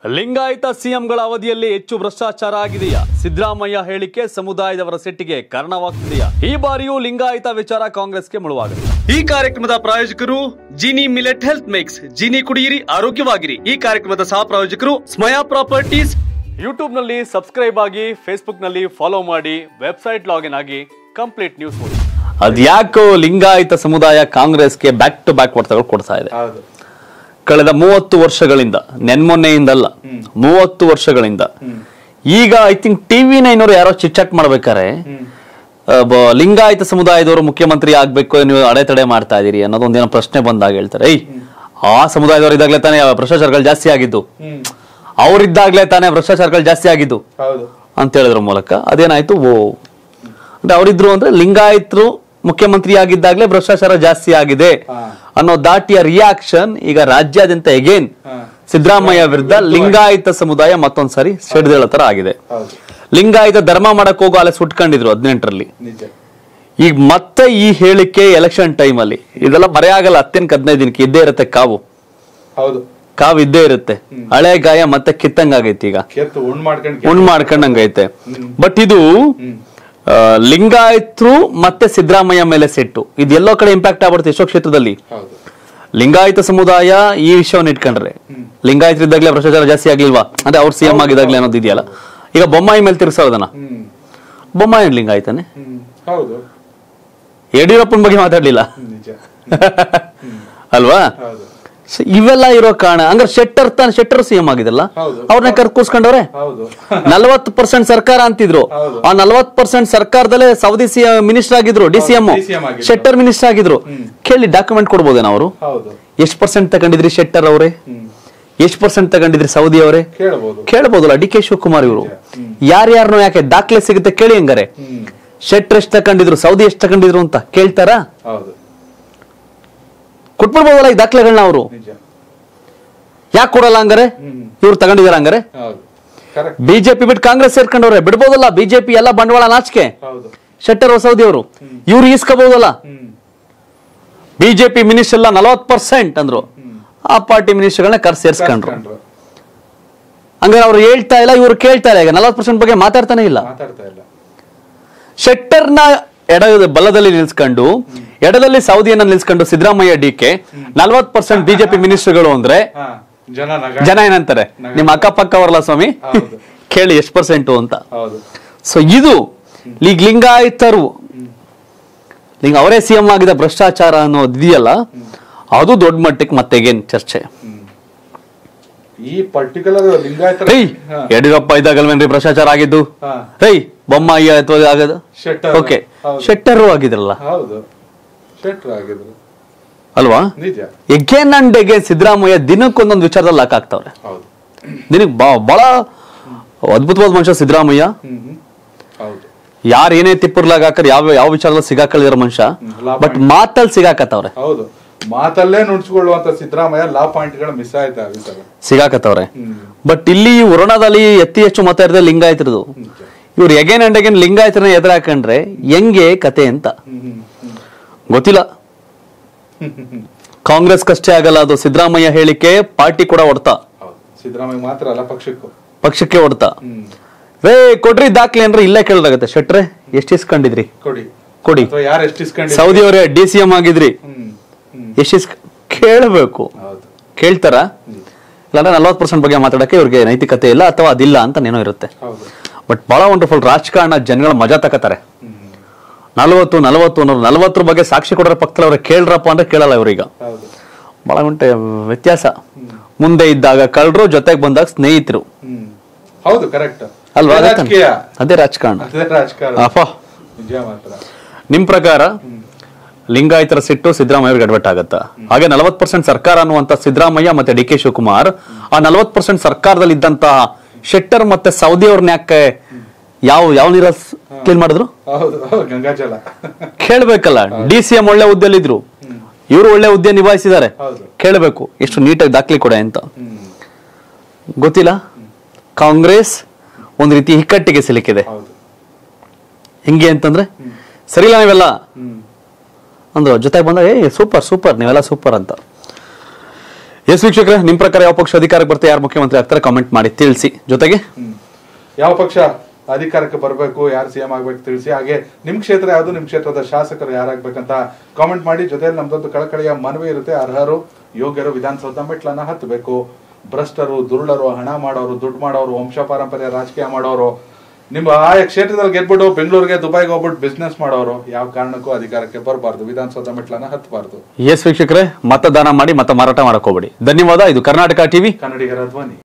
ಲಿಂಗಾಯತ ಸಿಎಂಗಳ ಅವಧಿಯಲ್ಲಿ ಹೆಚ್ಚು ಭ್ರಷ್ಟಾಚಾರ ಆಗಿದೆಯಾ ಸಿದ್ದರಾಮಯ್ಯ ಹೇಳಿಕೆ ಸಮುದಾಯದವರ ಸಿಟ್ಟಿಗೆ ಕಾರಣವಾಗ್ತಿದೆಯಾ ಈ ಬಾರಿಯೂ ಲಿಂಗಾಯತ ವಿಚಾರ ಕಾಂಗ್ರೆಸ್ಗೆ ಮುಳುವಾಗಿದೆ ಈ ಕಾರ್ಯಕ್ರಮದ ಪ್ರಾಯೋಜಕರು Jini millet health mix Jini ಕುಡಿಯಿರಿ ಆರೋಗ್ಯವಾಗಿರಿ ಈ ಕಾರ್ಯಕ್ರಮದ ಸಹ ಪ್ರಾಯೋಜಕರು ಸ್ಮಯಾ ಪ್ರಾಪರ್ಟೀಸ್ ಯೂಟ್ಯೂಬ್ ನಲ್ಲಿ ಸಬ್ಸ್ಕ್ರೈಬ್ ಆಗಿ ಫೇಸ್ಬುಕ್ ನಲ್ಲಿ ಫಾಲೋ ಮಾಡಿ ವೆಬ್ಸೈಟ್ ಲಾಗಿನ್ ಆಗಿ ಕಂಪ್ಲೀಟ್ ನ್ಯೂಸ್ ಓದಿ ಅದ್ಯಾಕೋ ಲಿಂಗಾಯತ ಸಮುದಾಯ ಕಾಂಗ್ರೆಸ್ಗೆ ಬ್ಯಾಕ್ ಟು ಬ್ಯಾಕ್ ಹೊಡೆತಗಳು ಕೊಡ್ತಾ ಇದೆ ಹೌದು ಕಳೆದ ಮೂವತ್ತು ವರ್ಷಗಳಿಂದ ನೆನ್ಮೊನ್ನೆಯಿಂದಲ್ಲ ಮೂವತ್ತು ವರ್ಷಗಳಿಂದ ಈಗ ಐ ಥಿಂಕ್ ಟಿವಿ ನೈನವರು ಯಾರೋ ಚಿಟ್ಚಾಟ್ ಮಾಡ್ಬೇಕಾರೆ ಆ, ಬ- ಲಿಂಗಾಯತ ಸಮುದಾಯದವರು ಮುಖ್ಯಮಂತ್ರಿ ಆಗ್ಬೇಕು ನೀವು ಅಡೆತಡೆ ಮಾಡ್ತಾ ಇದೀರಿ ಅನ್ನೋದೊಂದೇನೋ ಪ್ರಶ್ನೆ ಬಂದಾಗ ಹೇಳ್ತಾರೆ ಏಯ್ ಆ ಸಮುದಾಯದವರು ಇದ್ದಾಗಲೇ ತಾನೇ ಭ್ರಷ್ಟಾಚಾರಗಳು ಜಾಸ್ತಿ ಆಗಿದ್ದು ಹ್ಮ್ ಅವರಿದ್ದಾಗಲೇ ತಾನೇ ಭ್ರಷ್ಟಾಚಾರಗಳು ಜಾಸ್ತಿ ಆಗಿದ್ದು ಹೌದು ಅಂತ ಹೇಳಿದ್ರ ಮೂಲಕ ಅದೇನಾಯ್ತು ಓ ಅಂದ್ರೆ ಅವರಿದ್ರು ಅಂದ್ರೆ ಲಿಂಗಾಯತರು ಮುಖ್ಯಮಂತ್ರಿ ಆಗಿದ್ದಾಗಲೇ ಭ್ರಷ್ಟಾಚಾರ ಜಾಸ್ತಿ ಆಗಿದೆ ಹಾ. ಅನ್ನೋ ದಾಟಿಯ ರಿಯಾಕ್ಷನ್ ಈಗ ರಾಜ್ಯಾದ್ಯಂತ ಎಗೇನ್ ಹಾ. ಸಿದ್ದರಾಮಯ್ಯ ವಿರುದ್ಧ ಲಿಂಗಾಯತ ಸಮುದಾಯ ಮತ್ತೊಂದ್ಸರಿ ಸಿಡಿದೇಳೋ ತರ ಆಗಿದೆ ಹೌದು ಲಿಂಗಾಯತ ಧರ್ಮ ಮಾಡಕ್ ಹೋಗೋ ಅಲೆ ಸುಟ್ಕೊಂಡಿದ್ರು ಹದಿನೆಂಟರಲ್ಲಿ ನಿಜ ಈಗ ಮತ್ತೆ ಈ ಹೇಳಿಕೆ ಎಲೆಕ್ಷನ್ ಟೈಮ್ ಅಲ್ಲಿ ಇದೆಲ್ಲ ಮರೆಯಾಗಲ್ಲ ಹತ್ತೇನ್ಕ ಹದಿನೈದು ದಿನಕ್ಕೆ ಇದ್ದೇ ಇರುತ್ತೆ ಕಾವು ಹೌದು ಕಾವು ಇದ್ದೇ ಇರುತ್ತೆ ಹಳೆ ಗಾಯ ಮತ್ತೆ ಕಿತ್ತಂಗಾಗೈತಿ ಈಗ ಕೆತ್ತು ಉಣ್ ಮಾಡ್ಕೊಂಡು ಉಣ್ ಮಾಡ್ಕೊಂಡಂಗೈತೆ ಬಟ್ ಇದು ಆ, ಲಿಂಗಾಯತರು ಮತ್ತೆ ಸಿದ್ದರಾಮಯ್ಯ ಮೇಲೆ ಸೆಟ್ಟು ಇದು ಎಲ್ಲೋ ಕಡೆ ಇಂಪ್ಯಾಕ್ಟ್ ಆಗ್ಬಿಡುತ್ತೆ ಎಷ್ಟೋ ಕ್ಷೇತ್ರದಲ್ಲಿ ಹೌದು ಲಿಂಗಾಯತ ಸಮುದಾಯ ಈ ವಿಷಯವನ್ನು ಇಟ್ಕೊಂಡ್ರೆ ಲಿಂಗಾಯತರಿದ್ದಾಗಲೇ ಭ್ರಷ್ಟಾಚಾರ ಜಾಸ್ತಿ ಆಗ್ಲಿಲ್ವಾ ಅಂದ್ರೆ ಅವ್ರು ಸಿಎಂ ಆಗಿದಾಗ್ಲೇ ಅನ್ನೋದು ಇದೆಯಲ್ಲ ಈಗ ಬೊಮ್ಮಾಯಿ ಮೇಲೆ ತಿರ್ಸೋದನ್ನ ಹ್ಮ್ ಬೊಮ್ಮಾಯಿ ಲಿಂಗಾಯತನೇ ಹ್ಮ್ ಹೌದು ಯಡಿಯೂರಪ್ಪನ ಬಗ್ಗೆ ಮಾತಾಡ್ಲಿಲ್ಲ ನಿಜ ಅಲ್ವಾ ಹೌದು So ಇವೆಲ್ಲ ಇರೋ ಕಾರಣ ಹಂಗಾರೆ ಶೆಟ್ಟರ್ ತಾನೆ ಶೆಟ್ಟರ್ ಸಿಎಂ ಆಗಿದಲ್ಲ ಹೌದು. ಅವ್ರನ್ನ ಕರ್ಕೂಸ್ಕೊಂಡವ್ರೆ ಹೌದು ನಲವತ್ತು ಪರ್ಸೆಂಟ್ ಸರ್ಕಾರ ಅಂತಿದ್ರು ಹೌದು. ಆ ನಲವತ್ತು ಪರ್ಸೆಂಟ್ ಸರ್ಕಾರದಲ್ಲೇ ಸೌದಿ ಸಿ ಮಿನಿಸ್ಟರ್ ಆಗಿದ್ರು ಡಿ ಸಿ ಎಂ ಹೌದು, DCM ಆಗಿದ್ರು. ಶೆಟ್ಟರ್ ಮಿನಿಸ್ಟರ್ ಆಗಿದ್ರು ಕೇಳಿ ಡಾಕ್ಯುಮೆಂಟ್ ಕೊಡ್ಬೋದೇನ ಅವರು ಹೌದು ಎಷ್ಟು ಪರ್ಸೆಂಟ್ ತಗೊಂಡಿದ್ರಿ ಶೆಟ್ಟರ್ ಅವರೇ ಹ್ಮ್ ಎಷ್ಟು ಪರ್ಸೆಂಟ್ ತಗೊಂಡಿದ್ರಿ ಸೌದಿ ಅವರೇ ಕೇಳಬಹುದು ಕೇಳ್ಬೋದಲ್ಲ ಡಿ ಕೆ ಶಿವಕುಮಾರ್ ಇವರು ಹ್ಮ್. ಯಾರ್ಯಾರನು ಯಾಕೆ ದಾಖಲೆ ಸಿಗುತ್ತೆ ಕೇಳಿ ಹಂಗಾರೆ ಹ್ಮ್ ಶೆಟ್ಟರ್ ಎಷ್ಟು ತಗೊಂಡಿದ್ರು ಸೌದಿ ಎಷ್ಟು ತಗೊಂಡಿದ್ರು ಅಂತ ಕೇಳ್ತಾರಾ ಹೌದು ಕೊಟ್ಬಿಡ್ಬೋದಲ್ಲ ಈ ದಾಖಲೆಗಳನ್ನ ಅವರು ನಿಜ ಯಾಕೆ ಕೊಡಲ್ಲ ಹಂಗಾರೆ ಹ್ಮ್ ಇವ್ರು ತಗೊಂಡಿದಾರ ಹಂಗಾರೆ ಹೌದು ಕರೆಕ್ಟ್ ಬಿಜೆಪಿ ಬಿಟ್ಟು ಕಾಂಗ್ರೆಸ್ ಸೇರ್ಕೊಂಡವ್ರೆ ಬಿಡ್ಬೋದಲ್ಲ ಬಿಜೆಪಿ ಎಲ್ಲ ಬಂಡವಾಳ ನಾಚಿಕೆ ಹೌದು ಶೆಟ್ಟರ್ ಸೌದಿ ಅವರು ಇವ್ರು ಈಸ್ಕೋಬಹುದಲ್ಲ ಹ್ಮ್ ಬಿಜೆಪಿ ಮಿನಿಸ್ಟರ್ ಎಲ್ಲ ನಲವತ್ತು ಪರ್ಸೆಂಟ್ ಅಂದ್ರು ಹ್ಮ್ ಆ ಪಾರ್ಟಿ ಮಿನಿಸ್ಟರ್ಗಳನ್ನ ಕರ್ ಸೇರ್ಸ್ಕೊಂಡ್ರು ಕರ್ಸ್ಕೊಂಡ್ರು. ಹಂಗಾರೆ ಅವ್ರು ಹೇಳ್ತಾ ಇಲ್ಲ ಇವ್ರು ಕೇಳ್ತಾ ಇಲ್ಲ ಈಗ ನಲವತ್ತು ಪರ್ಸೆಂಟ್ ಬಗ್ಗೆ ಮಾತಾಡ್ತಾನೆ ಇಲ್ಲ ಮಾತಾಡ್ತಾ ಇಲ್ಲ ಶೆಟ್ಟರ್ನ ಎಡ ಬಲದಲ್ಲಿ ನಿಲ್ಸ್ಕೊಂಡು ಎಡದಲ್ಲಿ ಸೌದಿಯನ್ನ ನಿಲ್ಸ್ಕೊಂಡು ಸಿದ್ದರಾಮಯ್ಯ ಡಿ ಕೆ ನಲವತ್ತು ಪರ್ಸೆಂಟ್ ಬಿಜೆಪಿ ಮಿನಿಸ್ಟರ್ಗಳು ಅಂದ್ರೆ ಹಾ ಜನ ನಗ ಜನ ಏನಂತಾರೆ ನಿಮ್ಮ ಅಕ್ಕಪಕ್ಕ ಅವರಲ್ಲ ಸ್ವಾಮಿ ಹೌದು. ಕೇಳಿ ಎಷ್ಟು ಪರ್ಸೆಂಟು ಅಂತ ಹೌದು ಸೊ ಇದು ಈಗ ಲಿಂಗಾಯತರು ಲಿಂಗ ಅವರೇ ಸಿಎಂ ಆಗಿದ ಭ್ರಷ್ಟಾಚಾರ ಅನ್ನೋದು ಇದೆಯಲ್ಲ ಅದು ದೊಡ್ಡ ಮಟ್ಟಕ್ಕೆ ಮತ್ತೆಗೇನ್ ಚರ್ಚೆ ಹ್ಮ್ ಈ ಪರ್ಟಿಕ್ಯುಲರ್ ಲಿಂಗಾಯತರ ಏಯ್ ಹಾ. ಯಡಿಯೂರಪ್ಪ ಇದ್ದಾಗಲ್ವೇನ್ರಿ ಭ್ರಷ್ಟಾಚಾರ ಆಗಿದ್ದು ಹಾ. ಏಯ್ ಬೊಮ್ಮಾಯಿ ಅಥವಾ ಆಗದು ಶೆಟ್ಟರ್ ಓಕೆ ಹೌದು. ಶೆಟ್ಟರು ಆಗಿದ್ರಲ್ಲ ಹೌದು ಶೆಟ್ರ್ ಆಗಿದ್ರು ಅಲ್ವಾ ನಿಜ ಎಗೇನ್ ಅಂಡ್ ಎಗೇನ್ ಸಿದ್ದರಾಮಯ್ಯ ದಿನಕ್ಕೊಂದೊಂದು ವಿಚಾರದಲ್ಲಿ ಲಾಕ್ ಆಗ್ತಾವ್ರೆ ಹೌದು ದಿನಕ್ಕೆ ಬಹಳ ಅದ್ಭುತವಾದ ಮನುಷ್ಯ ಸಿದ್ದರಾಮಯ್ಯ ಹ್ಮ್ ಹ್ಮ್. ಹೌದು ಯಾರು ಏನೇ ತಿಪ್ಪರ್ಲಾಗ ಹಾಕರ್ ಯಾವ ಯಾವ ವಿಚಾರದಲ್ಲಿ ಸಿಗಾಕಳಿದಿರೋ ಮನುಷ್ಯ ಲಾ ಬಟ್ ಮಾತಲ್ಲಿ ಸಿಗಾಕತ್ತವ್ರೆ ಹೌದು ಮಾತಲ್ಲೇ ನುಡ್ಸ್ಕೊಳ್ಳುವಂತ ಸಿದ್ದರಾಮಯ್ಯ ಲಾ ಪಾಯಿಂಟ್ಗಳು ಮಿಸ್ ಆಯ್ತಾ ಈ ಸಲ ಸಿಗಾಕತ್ತವ್ರೆ ಹ್ಮ್ ಬಟ್ ಇಲ್ಲಿ ವರುಣದಲ್ಲಿ ಎತ್ತಿ ಹೆಚ್ಚು ಮತ ಇರದೆ ಲಿಂಗಾಯತರದು ನಿಜ. ಇವ್ರು ಎಗೇನ್ ಅಂಡ್ ಎಗೇನ್ ಲಿಂಗಾಯತರನ್ನ ಎದುರು ಹಾಕೊಂಡ್ರೆ ಹೆಂಗೆ ಕತೆ ಅಂತ ಹ್ಮ್ ಹ್ಮ್ ಹ್ಮ್. ಗೊತ್ತಿಲ್ಲ ಹ್ಮ್ ಹ್ಮ್ ಹ್ಮ್. ಕಾಂಗ್ರೆಸ್ ಕಷ್ಟೇ ಆಗಲ್ಲ ಅದು ಸಿದ್ದರಾಮಯ್ಯ ಹೇಳಿಕೆ ಪಾರ್ಟಿ ಕೂಡ ಹೊಡ್ತಾ ಹೌದು ಸಿದ್ದರಾಮಯ್ಯ ಮಾತ್ರ ಅಲ್ಲ ಪಕ್ಷಕ್ಕೂ ಪಕ್ಷಕ್ಕೆ ಹೊಡ್ತಾ ಹ್ಮ್ ರೇ ಕೊಡ್ರಿ ದಾಖಲೆ ಅಂದ್ರೆ ಇಲ್ಲೇ ಕೇಳಲಾಗತ್ತೆ ಶೆಟ್ರೆ ಎಷ್ಟು ಇಸ್ಕೊಂಡಿದ್ರಿ ಕೊಡಿ ಕೊಡಿ ಅಥವಾ ಯಾರು ಎಷ್ಟು ಇಸ್ಕೊಂಡು ಸೌದಿ ಅವರೇ ಡಿ ಸಿ ಎಂ ಆಗಿದ್ರಿ ಹ್ಮ್ ಹ್ಮ್ ಎಷ್ಟು ಇಸ್ ಕೇಳಬೇಕು ಹೌದು ಕೇಳ್ತಾರ ಇಲ್ಲಾಂದ್ರೆ ನಲ್ವತ್ತು ಪರ್ಸೆಂಟ್ ಬಗ್ಗೆ ಮಾತಾಡಕ್ಕೆ ಇವ್ರಿಗೆ ನೈತಿಕತೆ ಇಲ್ಲ ಅಥವಾ ಅದಿಲ್ಲ ಅಂತ ಏನೋ ಇರುತ್ತೆ ಹೌದು ಬಟ್ ಬಹಳ ವಂಡರ್ಫುಲ್ ರಾಜಕಾರಣ ಜನಗಳ ಮಜಾ ತಕತಾರೆ ಹ್ಮ್ ನಲವತ್ತು ನಲವತ್ತು ಅನ್ನೋರು ನಲವತ್ತರ ಬಗ್ಗೆ ಸಾಕ್ಷಿ ಕೊಡೋರ ಪಕ್ಕದಲ್ಲಿ ಅವ್ರಿಗೆ ಕೇಳ್ರಪ್ಪ ಅಂದ್ರೆ ಕೇಳಲ್ಲ ಇವ್ರೀಗ ಹೌದು ಬಹಳ ಉಂಟೆ ವ್ಯತ್ಯಾಸ ಮುಂದೆ ಇದ್ದಾಗ ಕಳ್ಳರು ಜೊತೆಗೆ ಬಂದಾಗ ಸ್ನೇಹಿತರು ಹ್ಮ್ ಹೌದು ಕರೆಕ್ಟ್ ಅಲ್ವಾ ಅದೇ ತಾನೇ? ರಾಜಕೀಯ ಅದೇ ರಾಜಕಾರಣ ಅದೇ ರಾಜಕಾರಣ ಅಪ್ಪ ನಿಜ ಮಾತ್ರ ನಿಮ್ ಪ್ರಕಾರ ಲಿಂಗಾಯತರ ಸಿಟ್ಟು ಸಿದ್ದರಾಮಯ್ಯ ಗಡ್ಬಟ್ ಆಗತ್ತ ಹಾಗೆ ನಲವತ್ ಪರ್ಸೆಂಟ್ ಸರ್ಕಾರ ಅನ್ನುವಂತ ಸಿದ್ದರಾಮಯ್ಯ ಮತ್ತೆ ಡಿ ಕೆ ಶಿವಕುಮಾರ್ ಆ ನಲವತ್ ಪರ್ಸೆಂಟ್ ಸರ್ಕಾರದಲ್ಲಿ ಇದ್ದಂತಹ ಶೆಟ್ಟರ್ ಮತ್ತೆ ಸೌದಿ ಅವ್ರನ್ನ ಯಾಕೆ ಯಾವ ಯಾವ ನೀರ ಕ್ಲೀನ್ ಮಾಡಿದ್ರು ಹೌದು ಹೌದು ಗಂಗಾಜಲ ಕೇಳ್ಬೇಕಲ್ಲ ಡಿ ಸಿ ಎಂ ಒಳ್ಳೆ ಹುದ್ದೆಲಿದ್ರು ಇವರು ಒಳ್ಳೆ ಹುದ್ದೆ ನಿಭಾಯಿಸಿದ್ದಾರೆ ಹೌದು ಕೇಳಬೇಕು ಎಷ್ಟು ನೀಟಾಗಿ ದಾಖಲೆ ಕೊಡೆ ಅಂತ ಹ್ಮ್ ಗೊತ್ತಿಲ್ಲ ಕಾಂಗ್ರೆಸ್ ಒಂದ್ ರೀತಿ ಇಕ್ಕಟ್ಟಿಗೆ ಸಿಲುಕಿದೆ ಹೌದು ಹೆಂಗೆ ಅಂತಂದ್ರೆ ಸರಿಲ್ಲ ನೀವೆಲ್ಲ ಹ್ಮ್ ಅಂದ್ರು ಜೊತೆಗೆ ಬಂದಾಗ ಏ ಸೂಪರ್ ಸೂಪರ್ ನೀವೆಲ್ಲ ಸೂಪರ್ ಅಂತ ಎಸ್ ವೀಕ್ಷಕರೇ ನಿಮ್ ಪ್ರಕಾರ ಯಾವ ಪಕ್ಷ ಅಧಿಕಾರಕ್ಕೆ ಬರ್ತಾ ಯಾರು ಮುಖ್ಯಮಂತ್ರಿ ಆಗ್ತಾರೆ ಕಾಮೆಂಟ್ ಮಾಡಿ ತಿಳಿಸಿ ಜೊತೆಗೆ ಹ್ಮ್. ಯಾವ ಪಕ್ಷ ಅಧಿಕಾರಕ್ಕೆ ಬರಬೇಕು ಯಾರು ಸಿಎಂ ಆಗ್ಬೇಕು ತಿಳಿಸಿ ಹಾಗೆ ನಿಮ್ ಕ್ಷೇತ್ರ ಯಾವುದು ನಿಮ್ ಕ್ಷೇತ್ರದ ಶಾಸಕರು ಯಾರಾಗ್ಬೇಕಂತ ಕಾಮೆಂಟ್ ಮಾಡಿ ಜೊತೆಲಿ ನಮ್ದೊಂದು ಕಳಕಳಿಯ ಮನವಿ ಇರುತ್ತೆ ಅರ್ಹರು ಯೋಗ್ಯರು ವಿಧಾನಸೌಧ ಮೆಟ್ಲನ್ನ ಹತ್ತಬೇಕು ಭ್ರಷ್ಟರು ದುರುಳರು ಹಣ ಮಾಡೋರು ದುಡ್ಡು ಮಾಡೋರು ವಂಶ ಪಾರಂಪರ್ಯ ರಾಜಕೀಯ ಮಾಡೋರು ನಿಮ್ಮ ಆಯಾ ಕ್ಷೇತ್ರದಲ್ಲಿ ಗೆದ್ಬಿಟ್ಟು ಬೆಂಗಳೂರಿಗೆ ದುಬೈಗೆ ಹೋಗ್ಬಿಟ್ಟು ಬಿಸ್ನೆಸ್ ಮಾಡೋರು ಯಾವ ಕಾರಣಕ್ಕೂ ಅಧಿಕಾರಕ್ಕೆ ಬರಬಾರ್ದು ವಿಧಾನಸೌಧ ಮೆಟ್ಲನ್ನ ಹತ್ತಬಾರ್ದು ಎಸ್ ವೀಕ್ಷಕರೇ ಮತದಾನ ಮಾಡಿ ಮತ ಮಾರಾಟ ಮಾಡಕ್ ಹೋಗ್ಬೇಡಿ ಧನ್ಯವಾದ ಇದು ಕರ್ನಾಟಕ ಟಿವಿ ಕನ್ನಡಿಗರ ಧ್ವನಿ